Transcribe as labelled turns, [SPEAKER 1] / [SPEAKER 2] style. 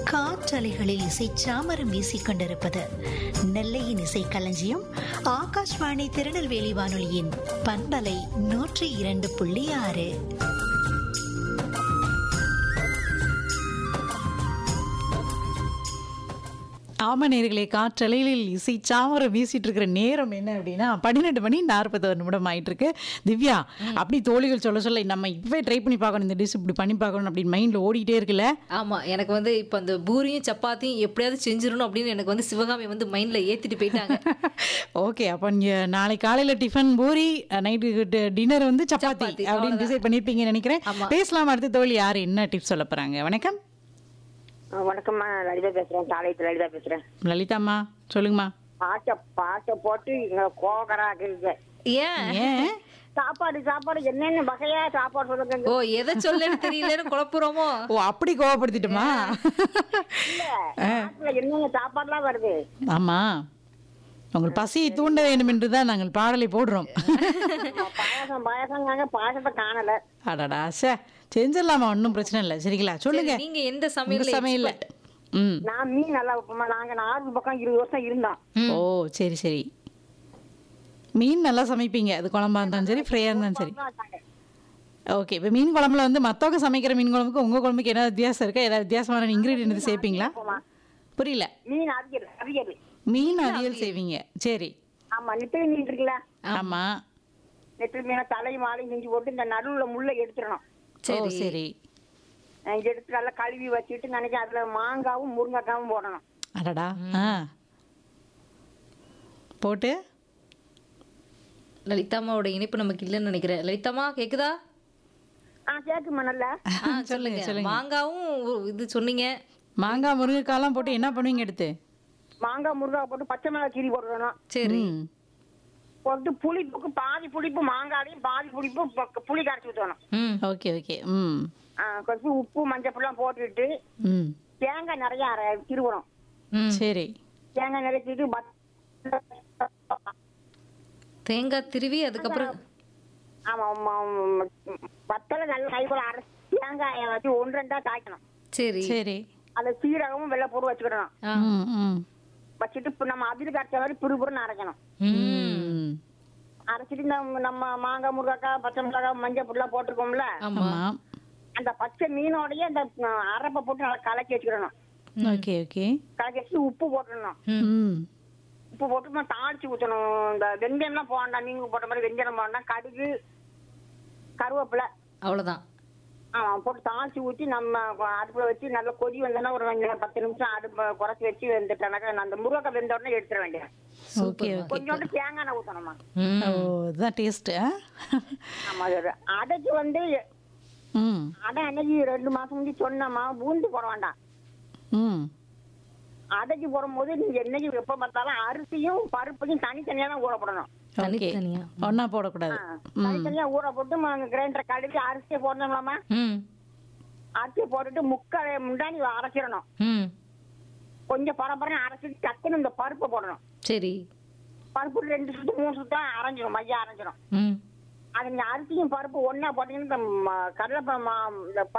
[SPEAKER 1] காற்றலைகளில் இசை சாமரம் வீசிக் கொண்டிருப்பது நெல்லையின் இசை களஞ்சியம் ஆகாஷ்வாணி திருநெல்வேலி வானொலியின் பண்பலை நூற்றி இரண்டு புள்ளி ஆறு
[SPEAKER 2] ஆம நேர்களே காற்றலையில் இசை சாமரம் வீசிட்டு இருக்கிற நேரம் என்ன அப்படின்னா பன்னிரெண்டு மணி நாற்பத்தோரு நிமிடம் ஆயிட்டு இருக்கு திவ்யா அப்படி தோழிகள் சொல்ல சொல்ல நம்ம இப்பவே ட்ரை பண்ணி பார்க்கணும் இந்த டிஷ் இப்படி பண்ணி பார்க்கணும் அப்படின்னு மைண்ட்ல ஓடிட்டே இருக்குல்ல
[SPEAKER 3] ஆமா எனக்கு வந்து இப்போ அந்த பூரியும் சப்பாத்தியும் எப்படியாவது செஞ்சிடணும் அப்படின்னு எனக்கு வந்து சிவகாமி வந்து மைண்ட்ல ஏத்திட்டு போயிட்டாங்க
[SPEAKER 2] ஓகே அப்போ நீங்க நாளை காலையில டிஃபன் பூரி நைட்டு டின்னர் வந்து சப்பாத்தி
[SPEAKER 3] சப்பாத்தி,
[SPEAKER 2] அப்படின்னு
[SPEAKER 3] அவ்வளவுதான்.
[SPEAKER 2] டிசைட் பண்ணிருப்பீங்கன்னு நினைக்கிறேன்
[SPEAKER 3] ஆமா.
[SPEAKER 2] பேசலாம் அடுத்த தோழி யார் என்ன டிப்ஸ் சொல்ல போறாங்க வணக்கம்
[SPEAKER 4] ஆ, வணக்கம்மா லலிதா பேசுறேன் தாளையத்து லலிதா பேசுறேன்
[SPEAKER 2] லலிதாம்மா சொல்லுங்கம்மா
[SPEAKER 4] பாட்டை பாட்டை போட்டு எங்களை கோகராக்குறீங்க
[SPEAKER 3] ஏன்
[SPEAKER 2] ஏன்
[SPEAKER 4] சாப்பாடு சாப்பாடு என்னென்ன வகையா சாப்பாடு சொல்லுங்க
[SPEAKER 3] ஓ எதை சொல்லன்னு தெரியலன்னு குழப்புறோமோ
[SPEAKER 2] ஓ அப்படி கோவப்படுத்திட்டுமா
[SPEAKER 4] இல்ல நாட்டுல என்னென்ன சாப்பாடுலாம் வருது
[SPEAKER 2] ஆமா உங்கள் பசியை தூண்ட வேண்டும் என்று தான் நாங்கள் பாடலை போடுறோம்
[SPEAKER 4] பாயசம் பாயசங்காங்க பாயசத்தை காணல
[SPEAKER 2] அடடா சே செஞ்சிடலாமா ஒன்றும் பிரச்சனை இல்லை சரிங்களா சொல்லுங்க
[SPEAKER 3] சரி, நீங்க எந்த
[SPEAKER 2] உங்க
[SPEAKER 3] சமையல்
[SPEAKER 2] சமையல்ல ம்
[SPEAKER 4] நான் மீன் நல்லா வைப்போம்மா நாங்க நார்மல் பக்கம் இருபது வருஷம் இருந்தோம்
[SPEAKER 2] ஓ சரி சரி மீன் நல்லா சமைப்பீங்க அது குழம்பா இருந்தாலும் சரி ஃப்ரையாக இருந்தாலும் சரி ஓகே இப்போ மீன் குழம்புல வந்து மற்றவங்க சமைக்கிற மீன் குழம்புக்கு உங்கள் குழம்புக்கு ஏதாவது வித்தியாசம் இருக்கா ஏதாவது வித்தியாசமான இன்க்ரீடியன்ட் சேர்ப்பீங்களா புரியல
[SPEAKER 4] மீன் அவியல் அவியல்
[SPEAKER 2] மீன் அவியல் செய்வீங்க சரி
[SPEAKER 4] ஆமா நெத்திலி மீன் இருக்குல்ல
[SPEAKER 2] ஆமா
[SPEAKER 4] நெத்திலி மீனை தலையும் மாலையும் செஞ்சு போட்டு இந்த நடுவுல முள்ளை எடுத்துடணும்
[SPEAKER 2] ஓ சரி
[SPEAKER 4] அஹ் எடுத்து நல்லா கழுவி வச்சுட்டு நினைக்க அதுல மாங்காவும் முருங்கைக்காவும் போடணும்
[SPEAKER 2] அடடா ஆ போட்டு
[SPEAKER 3] லலிதாமாவோட இணைப்பு நமக்கு இல்லைன்னு நினைக்கிறேன் லலிதாமா கேக்குதா
[SPEAKER 4] ஆ கேக்குமா நல்லா
[SPEAKER 3] ஆ, சொல்லுங்க மாங்காவும் உ- இது சொன்னீங்க
[SPEAKER 2] மாங்காய் முருங்கைக்காலாம் போட்டு என்ன பண்ணுவீங்க எடுத்து
[SPEAKER 4] மாங்காய் முருங்காய் போட்டு பச்சை மிளகாய் கீரி போடணும்
[SPEAKER 3] சரி
[SPEAKER 2] ம்
[SPEAKER 4] போட்டு புளிப்புக்கு பாதி புளிப்பு மாங்காயும் பாதி புளிப்பு ப- புளி கரைச்சி ஊற்றணும்
[SPEAKER 3] ம்
[SPEAKER 2] ஓகே ஓகே ம்
[SPEAKER 4] கொஞ்சம் உப்பு மஞ்சள் போட்டுட்டு
[SPEAKER 2] ம்
[SPEAKER 4] தேங்காய் நிறைய அரை திருவணும்
[SPEAKER 3] ம்
[SPEAKER 2] சரி
[SPEAKER 4] தேங்காய் நிறைச்சிட்டு பத்
[SPEAKER 3] தேங்காய் திருவி அதுக்கப்புறம்
[SPEAKER 4] ஆமா ஆமா, ஆமா. வத்தலை நல்லா கைக்குள்ள அரைச்சி தேங்காயை வச்சு ஒன்று ரெண்டா காய்க்கணும்
[SPEAKER 3] சரி
[SPEAKER 2] சரி
[SPEAKER 4] அதுல சீரகமும் வெள்ளை பொருள் வச்சுக்கிடணும்
[SPEAKER 3] ஆ.
[SPEAKER 2] ம் ம்
[SPEAKER 4] வச்சுட்டு இப்போ நம்ம அதில் கரைச்ச மாதிரி புருபுருன்னு அரைக்கணும்
[SPEAKER 2] ம்
[SPEAKER 4] அரைச்சிட்டு நம்ம நம்ம மாங்காய் முருங்கைக்காய் பச்சை மிளகாய் மஞ்சள் பொருளாக போட்டிருக்கோம்ல
[SPEAKER 3] ஆமா
[SPEAKER 2] ஆமா
[SPEAKER 4] அந்த பச்சை மீனோடய அந்த அஹ், அரைப்பை போட்டு நல்லா கலக்கி வச்சுக்கிடணும்
[SPEAKER 2] ஓகே ஓகே
[SPEAKER 4] கலக்கி வச்சு உப்பு போட்டுடணும்
[SPEAKER 2] ம்
[SPEAKER 4] உப்பு போட்டு நம்ம தாளிச்சு ஊற்றணும் இந்த வெந்தயம்லாம் போக வேண்டாம் நீங்க போட்ட மாதிரி வெந்தயம் போக வேண்டாம் கடுகு கருவேப்பிலை
[SPEAKER 3] அவ்வளவுதான்
[SPEAKER 4] ஆமா போட்டு தாளிச்சு ஊற்றி நம்ம அடுப்புல வச்சு நல்லா கொதி வந்தோன்னா ஒரு கொஞ்சம் பத்து நிமிஷம் அடுப்பு குறைச்சி வச்சு வெந்துட்டனாக்கா அந்த முருங்கை வெந்த உடனே எடுத்துட வேண்டியது
[SPEAKER 2] ஓகே ஓகே
[SPEAKER 4] கொஞ்சோண்டு தேங்காய் எண்ணெய் ஊற்றணுமா
[SPEAKER 3] ம்.
[SPEAKER 2] ஓ இதுதான் டேஸ்ட்டு
[SPEAKER 4] ஆமா அது அடைக்கு வந்து
[SPEAKER 2] ம்
[SPEAKER 4] அடை அன்னைக்கு ரெண்டு மாசம் முன்னாடி சொன்னோமா பூந்து போட வேண்டாம்
[SPEAKER 2] ம்
[SPEAKER 4] அடைக்கு போடும்போது நீங்க என்னைக்கு எப்ப பார்த்தாலும் அரிசியும் பருப்பையும் தனித்தனியா தான் ஊற போடணும்
[SPEAKER 2] ஓகே
[SPEAKER 3] தனித்தனியா
[SPEAKER 2] ஒன்றா போடக்கூடாது
[SPEAKER 4] தனித்தனியா ஊற போட்டு கிரைண்டர் கழுவி அரிசியை போடணும்லாமா
[SPEAKER 3] ம்
[SPEAKER 4] அரிசியை போட்டுட்டு முக்கால் முண்டானி அரைச்சிடணும்
[SPEAKER 3] ம்
[SPEAKER 4] கொஞ்சம் பரபரம் அரைச்சிட்டு டக்குன்னு இந்த பருப்பை போடணும்
[SPEAKER 3] சரி
[SPEAKER 4] பருப்பு ரெண்டு சுத்து மூணு சுத்தா அரைஞ்சிரும் மையா அரைஞ்சிரும்
[SPEAKER 3] ம்
[SPEAKER 4] அது நீங்க அரிசியும் பருப்பு ஒண்ணா போட்டீங்கன்னா இந்த ம- கடலைப்ப மா- இந்த